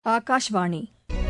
ஆகாஷ்வாணி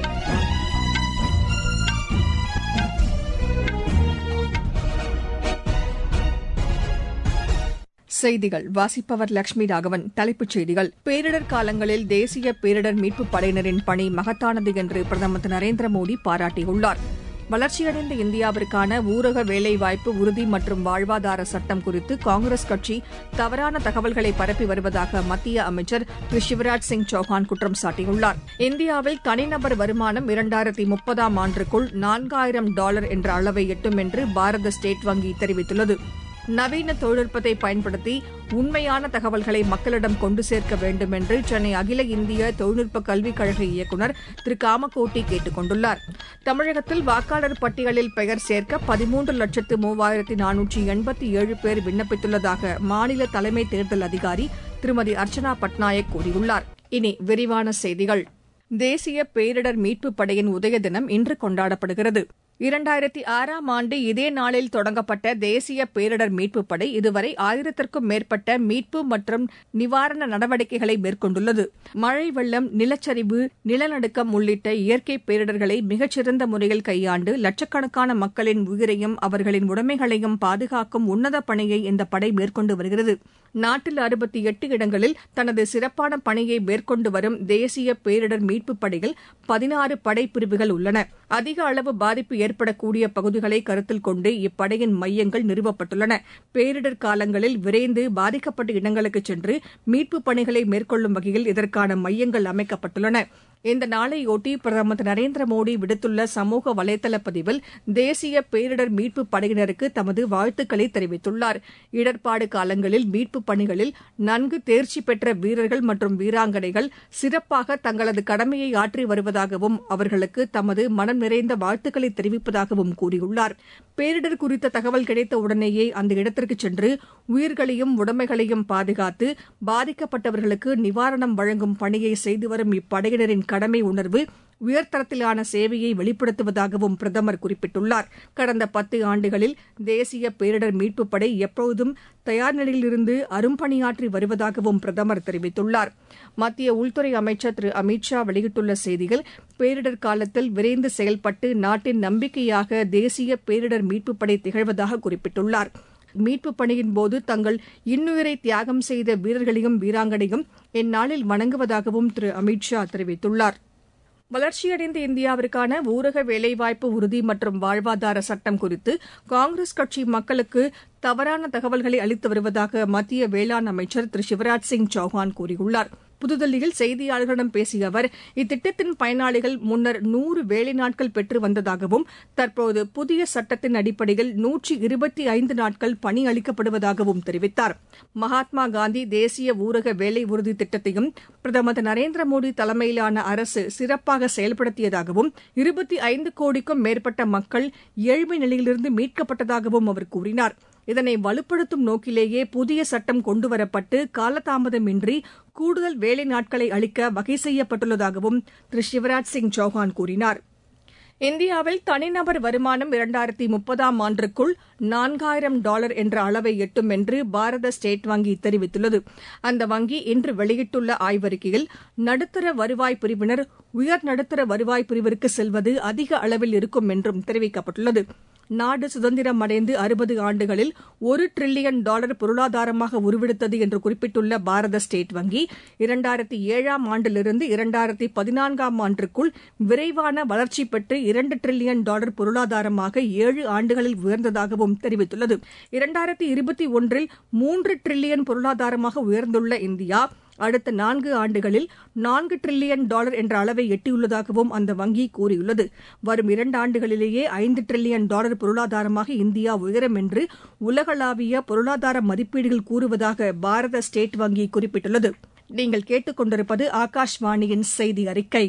செய்திகள் வாசிப்பவர் லட்சுமி ராகவன் தலைப்புச் செய்திகள் பேரிடர் காலங்களில் தேசிய பேரிடர் மீட்புப் படையினரின் பணி மகத்தானது என்று பிரதமர் திரு நரேந்திர மோடி பாராட்டியுள்ளார் வளர்ச்சியடைந்த இந்தியாவிற்கான ஊரக வேலைவாய்ப்பு உறுதி மற்றும் வாழ்வாதார சட்டம் குறித்து காங்கிரஸ் கட்சி தவறான தகவல்களை பரப்பி வருவதாக மத்திய அமைச்சர் திரு சிவராஜ் சிங் சௌஹான் குற்றம் சாட்டியுள்ளார் இந்தியாவில் தனிநபர் வருமானம் இரண்டாயிரத்தி முப்பதாம் ஆண்டுக்குள் நான்காயிரம் டாலர் என்ற அளவை எட்டும் என்று பாரத ஸ்டேட் வங்கி தெரிவித்துள்ளது நவீன தொழில்நுட்பத்தை பயன்படுத்தி உண்மையான தகவல்களை மக்களிடம் கொண்டு சேர்க்க வேண்டும் என்று சென்னை அகில இந்திய தொழில்நுட்ப கல்விக் கழக இயக்குநர் திரு காமகோட்டி கேட்டுக் கொண்டுள்ளார் தமிழகத்தில் வாக்காளர் பட்டியலில் பெயர் சேர்க்க பதிமூன்று லட்சத்து மூவாயிரத்தி நானூற்றி எண்பத்தி ஏழு பேர் விண்ணப்பித்துள்ளதாக மாநில தலைமை தேர்தல் அதிகாரி திருமதி அர்ச்சனா பட்நாயக் கூறியுள்ளார் இனி விரிவான செய்திகள் தேசிய பேரிடர் மீட்புப் படையின் உதய தினம் இன்று கொண்டாடப்படுகிறது இரண்டாயிரத்தி ஆறாம் ஆண்டு இதே நாளில் தொடங்கப்பட்ட தேசிய பேரிடர் மீட்புப் படை இதுவரை ஆயிரத்திற்கும் மேற்பட்ட மீட்பு மற்றும் நிவாரண நடவடிக்கைகளை மேற்கொண்டுள்ளது மழை வெள்ளம் நிலச்சரிவு நிலநடுக்கம் உள்ளிட்ட இயற்கை பேரிடர்களை மிகச்சிறந்த முறையில் கையாண்டு லட்சக்கணக்கான மக்களின் உயிரையும் அவர்களின் உடைமைகளையும் பாதுகாக்கும் உன்னத பணியை இந்த படை மேற்கொண்டு வருகிறது நாட்டில் அறுபத்தி எட்டு இடங்களில் தனது சிறப்பான பணியை மேற்கொண்டு வரும் தேசிய பேரிடர் மீட்புப் படையில் பதினாறு படைப்பிரிவுகள் உள்ளன அதிக அளவு பாதிப்பு ஏற்படக்கூடிய பகுதிகளை கருத்தில் கொண்டு இப்படையின் மையங்கள் நிறுவப்பட்டுள்ளன பேரிடர் காலங்களில் விரைந்து பாதிக்கப்பட்ட இடங்களுக்கு சென்று மீட்புப் பணிகளை மேற்கொள்ளும் வகையில் இதற்கான மையங்கள் அமைக்கப்பட்டுள்ளன இந்த நாளையொட்டி பிரதமர் திரு நரேந்திர மோடி விடுத்துள்ள சமூக வலைதள பதிவில் தேசிய பேரிடர் மீட்புப் படையினருக்கு தமது வாழ்த்துக்களை தெரிவித்துள்ளார் இடர்பாடு காலங்களில் மீட்புப் பணிகளில் நன்கு தேர்ச்சி பெற்ற வீரர்கள் மற்றும் வீராங்கனைகள் சிறப்பாக தங்களது கடமையை ஆற்றி வருவதாகவும் அவர்களுக்கு தமது மனம் நிறைந்த வாழ்த்துக்களை தெரிவிப்பதாகவும் கூறியுள்ளார் பேரிடர் குறித்த தகவல் கிடைத்த உடனேயே அந்த இடத்திற்கு சென்று உயிர்களையும் உடைமைகளையும் பாதுகாத்து பாதிக்கப்பட்டவர்களுக்கு நிவாரணம் வழங்கும் பணியை செய்து வரும் இப்படையினரின் கடமை உணர்வு உயர்தரத்திலான சேவையை வெளிப்படுத்துவதாகவும் பிரதமர் குறிப்பிட்டுள்ளார் கடந்த பத்து ஆண்டுகளில் தேசிய பேரிடர் மீட்புப் படை எப்போதும் தயார் நிலையிலிருந்து அரும்பணியாற்றி வருவதாகவும் பிரதமர் தெரிவித்துள்ளார் மத்திய உள்துறை அமைச்சர் திரு அமித் ஷா வெளியிட்டுள்ள செய்தியில் பேரிடர் காலத்தில் விரைந்து செயல்பட்டு நாட்டின் நம்பிக்கையாக தேசிய பேரிடர் மீட்புப் படை திகழ்வதாக குறிப்பிட்டுள்ளார் மீட்புப் பணியின் போது தங்கள் இன்னுயிரை தியாகம் செய்த வீரர்களையும் வீராங்கனையும் இந்நாளில் வணங்குவதாகவும் திரு அமித் ஷா தெரிவித்துள்ளார் வளர்ச்சியடைந்த இந்தியாவிற்கான ஊரக வேலைவாய்ப்பு உறுதி மற்றும் வாழ்வாதார சட்டம் குறித்து காங்கிரஸ் கட்சி மக்களுக்கு தவறான தகவல்களை அளித்து வருவதாக மத்திய வேளாண் அமைச்சர் திரு சிவராஜ் சிங் சௌஹான் கூறியுள்ளார் புதுதில்லியில் செய்தியாளர்களிடம் பேசிய அவர் இத்திட்டத்தின் பயனாளிகள் முன்னர் நூறு வேலை நாட்கள் பெற்று வந்ததாகவும் தற்போது புதிய சட்டத்தின் அடிப்படையில் நூற்றி இருபத்தி ஐந்து நாட்கள் பணி அளிக்கப்படுவதாகவும் தெரிவித்தார் மகாத்மா காந்தி தேசிய ஊரக வேலை உறுதி திட்டத்தையும் பிரதமர் திரு நரேந்திர மோடி தலைமையிலான அரசு சிறப்பாக செயல்படுத்தியதாகவும் இருபத்தி ஐந்து கோடிக்கும் மேற்பட்ட மக்கள் ஏழ்மை நிலையிலிருந்து மீட்கப்பட்டதாகவும் அவர் கூறினார் இதனை வலுப்படுத்தும் நோக்கிலேயே புதிய சட்டம் கொண்டுவரப்பட்டு காலதாமதமின்றி கூடுதல் வேலை நாட்களை அளிக்க வகை செய்யப்பட்டுள்ளதாகவும் திரு சிவராஜ் சிங் சௌஹான் கூறினார் இந்தியாவில் தனிநபர் வருமானம் இரண்டாயிரத்தி முப்பதாம் ஆண்டிற்குள் நான்காயிரம் டாலர் என்ற அளவை எட்டும் என்று பாரத ஸ்டேட் வங்கி தெரிவித்துள்ளது அந்த வங்கி இன்று வெளியிட்டுள்ள ஆய்வறிக்கையில் நடுத்தர வருவாய் பிரிவினர் உயர் நடுத்தர வருவாய் பிரிவிற்கு செல்வது அதிக அளவில் இருக்கும் என்றும் தெரிவிக்கப்பட்டுள்ளது நாடு சுதந்திரம் அடைந்து அறுபது ஆண்டுகளில் ஒரு டிரில்லியன் டாலர் பொருளாதாரமாக உருவெடுத்தது என்று குறிப்பிட்டுள்ள பாரத ஸ்டேட் வங்கி இரண்டாயிரத்தி ஏழாம் ஆண்டிலிருந்து இரண்டாயிரத்தி பதினான்காம் ஆண்டிற்குள் விரைவான வளர்ச்சி பெற்று இரண்டு டிரில்லியன் டாலர் பொருளாதாரமாக ஏழு ஆண்டுகளில் உயர்ந்ததாகவும் தெரிவித்துள்ளது இரண்டாயிரத்தி இருபத்தி ஒன்றில் மூன்று டிரில்லியன் பொருளாதாரமாக உயர்ந்துள்ள இந்தியா அடுத்த நான்கு ஆண்டுகளில் நான்கு டிரில்லியன் டாலர் என்ற அளவை எட்டியுள்ளதாகவும் அந்த வங்கி கூறியுள்ளது வரும் இரண்டு ஆண்டுகளிலேயே ஐந்து டிரில்லியன் டாலர் பொருளாதாரமாக இந்தியா உயரும் என்று உலகளாவிய பொருளாதார மதிப்பீடுகள் கூறுவதாக பாரத ஸ்டேட் வங்கி குறிப்பிட்டுள்ளது நீங்கள் கேட்டுக்கொண்டிருப்பது ஆகாஷ்வாணியின் செய்தி அறிக்கை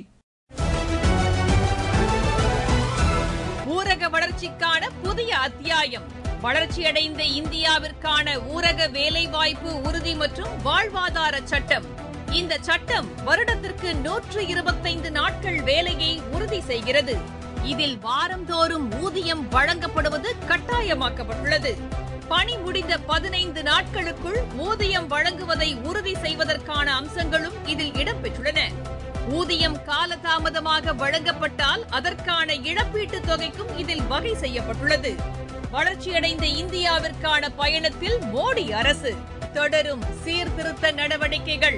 ஊரக வளர்ச்சிக்கான புதிய அத்தியாயம் வளர்ச்சியடைந்த இந்தியாவிற்கான ஊரக வேலைவாய்ப்பு உறுதி மற்றும் வாழ்வாதார சட்டம் இந்த சட்டம் வருடத்திற்கு நூற்று இருபத்தைந்து நாட்கள் வேலையை உறுதி செய்கிறது இதில் வாரந்தோறும் ஊதியம் வழங்கப்படுவது கட்டாயமாக்கப்பட்டுள்ளது பணி முடிந்த பதினைந்து நாட்களுக்குள் ஊதியம் வழங்குவதை உறுதி செய்வதற்கான அம்சங்களும் இதில் இடம்பெற்றுள்ளன ஊதியம் காலதாமதமாக வழங்கப்பட்டால் அதற்கான இழப்பீட்டுத் தொகைக்கும் இதில் வகை செய்யப்பட்டுள்ளது வளர்ச்சியடைந்த இந்தியாவிற்கான பயணத்தில் மோடி அரசு தொடரும் சீர்திருத்த நடவடிக்கைகள்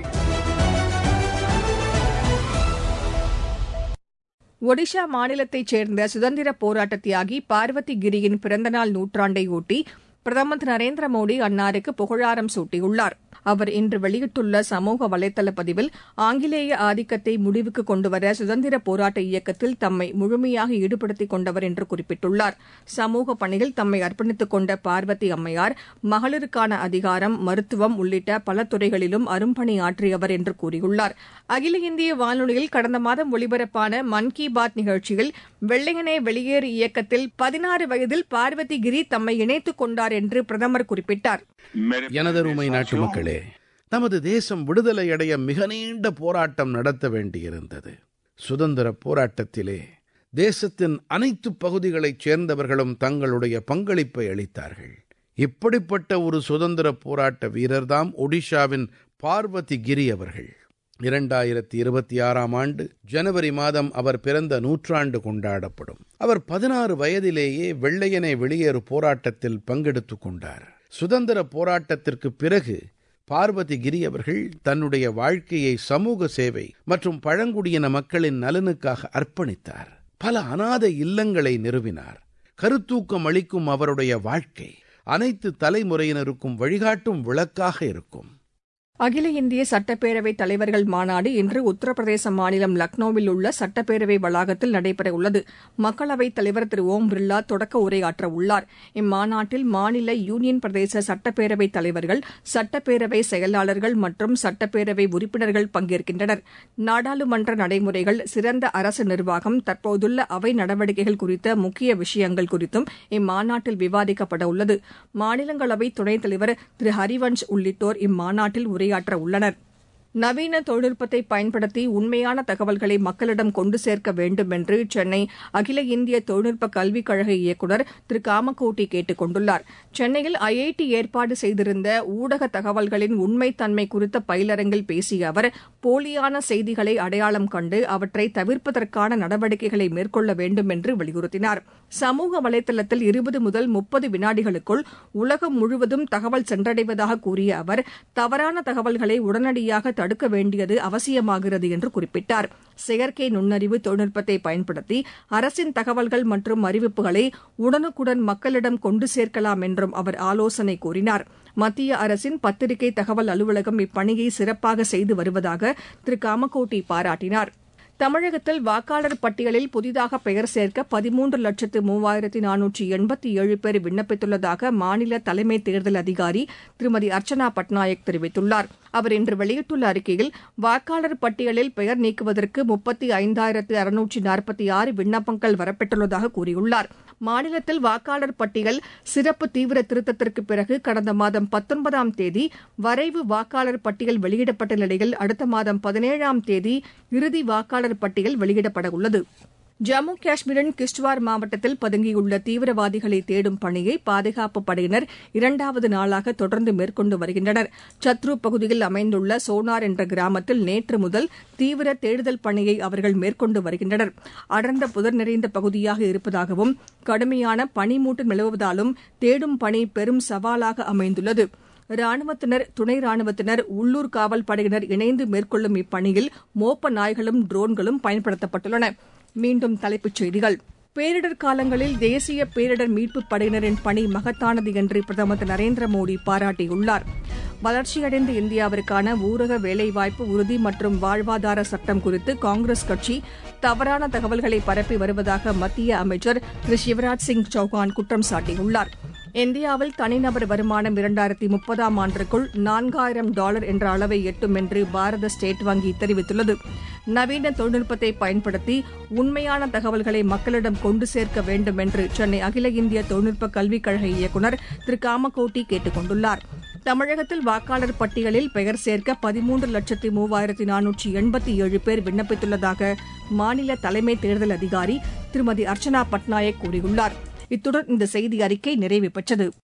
ஒடிஷா மாநிலத்தைச் சேர்ந்த சுதந்திர போராட்ட தியாகி பார்வதி கிரியின் பிறந்தநாள் நூற்றாண்டை ஒட்டி பிரதமர் திரு நரேந்திர மோடி அன்னாருக்கு புகழாரம் சூட்டியுள்ளார் அவர் இன்று வெளியிட்டுள்ள சமூக வலைதள பதிவில் ஆங்கிலேய ஆதிக்கத்தை முடிவுக்கு கொண்டுவர சுதந்திர போராட்ட இயக்கத்தில் தம்மை முழுமையாக ஈடுபடுத்திக் கொண்டவர் என்று குறிப்பிட்டுள்ளார் சமூக பணியில் தம்மை அர்ப்பணித்துக் கொண்ட பார்வதி அம்மையார் மகளிருக்கான அதிகாரம் மருத்துவம் உள்ளிட்ட பல துறைகளிலும் அரும்பணி ஆற்றியவர் என்று கூறியுள்ளார் அகில இந்திய வானொலியில் கடந்த மாதம் ஒலிபரப்பான மன் கி பாத் நிகழ்ச்சியில் வெள்ளையனே வெளியேறு இயக்கத்தில் பதினாறு வயதில் பார்வதி கிரி தம்மை இணைத்துக் கொண்டார் என்று பிரதமர் குறிப்பிட்டார் எனதருமை நாட்டு மக்களே நமது தேசம் விடுதலை அடைய மிக நீண்ட போராட்டம் நடத்த வேண்டியிருந்தது சுதந்திர போராட்டத்திலே தேசத்தின் அனைத்து பகுதிகளைச் சேர்ந்தவர்களும் தங்களுடைய பங்களிப்பை அளித்தார்கள் இப்படிப்பட்ட ஒரு சுதந்திர போராட்ட வீரர்தாம் ஒடிஷாவின் பார்வதி கிரி அவர்கள் இரண்டாயிரத்தி இருபத்தி ஆறாம் ஆண்டு ஜனவரி மாதம் அவர் பிறந்த நூற்றாண்டு கொண்டாடப்படும் அவர் பதினாறு வயதிலேயே வெள்ளையனை வெளியேறு போராட்டத்தில் பங்கெடுத்துக் கொண்டார் சுதந்திர போராட்டத்திற்கு பிறகு பார்வதி கிரி அவர்கள் தன்னுடைய வாழ்க்கையை சமூக சேவை மற்றும் பழங்குடியின மக்களின் நலனுக்காக அர்ப்பணித்தார் பல அநாத இல்லங்களை நிறுவினார் கருத்தூக்கம் அளிக்கும் அவருடைய வாழ்க்கை அனைத்து தலைமுறையினருக்கும் வழிகாட்டும் விளக்காக இருக்கும் அகில இந்திய சட்டப்பேரவை தலைவர்கள் மாநாடு இன்று உத்தரப்பிரதேச மாநிலம் லக்னோவில் உள்ள சட்டப்பேரவை வளாகத்தில் நடைபெறவுள்ளது மக்களவைத் தலைவர் திரு ஓம் பிர்லா தொடக்க உரையாற்ற உள்ளார் இம்மாநாட்டில் மாநில யூனியன் பிரதேச சட்டப்பேரவைத் தலைவர்கள் சட்டப்பேரவை செயலாளர்கள் மற்றும் சட்டப்பேரவை உறுப்பினர்கள் பங்கேற்கின்றனர் நாடாளுமன்ற நடைமுறைகள் சிறந்த அரசு நிர்வாகம் தற்போதுள்ள அவை நடவடிக்கைகள் குறித்த முக்கிய விஷயங்கள் குறித்தும் இம்மாநாட்டில் விவாதிக்கப்பட உள்ளது மாநிலங்களவை துணைத் தலைவர் திரு ஹரிவன்ஷ் உள்ளிட்டோர் இம்மாநாட்டில் உரையாற்ற உள்ளனர் நவீன தொழில்நுட்பத்தை பயன்படுத்தி உண்மையான தகவல்களை மக்களிடம் கொண்டு சேர்க்க வேண்டும் என்று சென்னை அகில இந்திய தொழில்நுட்ப கல்விக் கழக இயக்குநர் திரு காமகோட்டி கேட்டுக் கொண்டுள்ளார் சென்னையில் ஐஐடி ஏற்பாடு செய்திருந்த ஊடக தகவல்களின் உண்மைத்தன்மை குறித்த பயிலரங்கில் பேசிய அவர் போலியான செய்திகளை அடையாளம் கண்டு அவற்றை தவிர்ப்பதற்கான நடவடிக்கைகளை மேற்கொள்ள வேண்டும் என்று வலியுறுத்தினார் சமூக வலைதளத்தில் இருபது முதல் முப்பது வினாடிகளுக்குள் உலகம் முழுவதும் தகவல் சென்றடைவதாக கூறிய அவர் தவறான தகவல்களை உடனடியாக தடுக்க வேண்டியது அவசியமாகிறது என்று குறிப்பிட்டார் செயற்கை நுண்ணறிவு தொழில்நுட்பத்தை பயன்படுத்தி அரசின் தகவல்கள் மற்றும் அறிவிப்புகளை உடனுக்குடன் மக்களிடம் கொண்டு சேர்க்கலாம் என்றும் அவர் ஆலோசனை கூறினார் மத்திய அரசின் பத்திரிகை தகவல் அலுவலகம் இப்பணியை சிறப்பாக செய்து வருவதாக திரு காமகோட்டி பாராட்டினார் தமிழகத்தில் வாக்காளர் பட்டியலில் புதிதாக பெயர் சேர்க்க பதிமூன்று லட்சத்து மூவாயிரத்தி நானூற்றி எண்பத்தி ஏழு பேர் விண்ணப்பித்துள்ளதாக மாநில தலைமை தேர்தல் அதிகாரி திருமதி அர்ச்சனா பட்நாயக் தெரிவித்துள்ளார் அவர் இன்று வெளியிட்டுள்ள அறிக்கையில் வாக்காளர் பட்டியலில் பெயர் நீக்குவதற்கு முப்பத்தி ஐந்தாயிரத்து அறுநூற்றி நாற்பத்தி ஆறு விண்ணப்பங்கள் வரப்பெற்றுள்ளதாக கூறியுள்ளார் மாநிலத்தில் வாக்காளர் பட்டியல் சிறப்பு தீவிர திருத்தத்திற்கு பிறகு கடந்த மாதம் பத்தொன்பதாம் தேதி வரைவு வாக்காளர் பட்டியல் வெளியிடப்பட்ட நிலையில் அடுத்த மாதம் பதினேழாம் தேதி இறுதி வாக்காளர் பட்டியல் வெளியிடப்பட உள்ளது ஜம்மு காஷ்மீரின் கிஷ்ட்வார் மாவட்டத்தில் பதுங்கியுள்ள தீவிரவாதிகளை தேடும் பணியை பாதுகாப்பு படையினர் இரண்டாவது நாளாக தொடர்ந்து மேற்கொண்டு வருகின்றனர் சத்ரு பகுதியில் அமைந்துள்ள சோனார் என்ற கிராமத்தில் நேற்று முதல் தீவிர தேடுதல் பணியை அவர்கள் மேற்கொண்டு வருகின்றனர் அடர்ந்த புதர் நிறைந்த பகுதியாக இருப்பதாகவும் கடுமையான பனிமூட்டம் நிலவுவதாலும் தேடும் பணி பெரும் சவாலாக அமைந்துள்ளது ராணுவத்தினர் துணை ராணுவத்தினர் உள்ளூர் காவல் படையினர் இணைந்து மேற்கொள்ளும் இப்பணியில் மோப்ப நாய்களும் ட்ரோன்களும் பயன்படுத்தப்பட்டுள்ளன மீண்டும் தலைப்புச் செய்திகள் பேரிடர் காலங்களில் தேசிய பேரிடர் மீட்புப் படையினரின் பணி மகத்தானது என்று பிரதமர் திரு நரேந்திர மோடி பாராட்டியுள்ளார் வளர்ச்சியடைந்த இந்தியாவிற்கான ஊரக வேலைவாய்ப்பு உறுதி மற்றும் வாழ்வாதார சட்டம் குறித்து காங்கிரஸ் கட்சி தவறான தகவல்களை பரப்பி வருவதாக மத்திய அமைச்சர் திரு சிவராஜ் சிங் சௌகான் குற்றம் சாட்டியுள்ளார் இந்தியாவில் தனிநபர் வருமானம் இரண்டாயிரத்தி முப்பதாம் ஆண்டிற்குள் நான்காயிரம் டாலர் என்ற அளவை எட்டும் என்று பாரத ஸ்டேட் வங்கி தெரிவித்துள்ளது நவீன தொழில்நுட்பத்தை பயன்படுத்தி உண்மையான தகவல்களை மக்களிடம் கொண்டு சேர்க்க வேண்டும் என்று சென்னை அகில இந்திய தொழில்நுட்ப கல்விக் கழக இயக்குநர் திரு காமகோட்டி கேட்டுக் கொண்டுள்ளார் தமிழகத்தில் வாக்காளர் பட்டியலில் பெயர் சேர்க்க பதிமூன்று லட்சத்து மூவாயிரத்தி நானூற்றி எண்பத்தி ஏழு பேர் விண்ணப்பித்துள்ளதாக மாநில தலைமை தேர்தல் அதிகாரி திருமதி அர்ச்சனா பட்நாயக் கூறியுள்ளார் இத்துடன் இந்த செய்தி அறிக்கை நிறைவு பெற்றது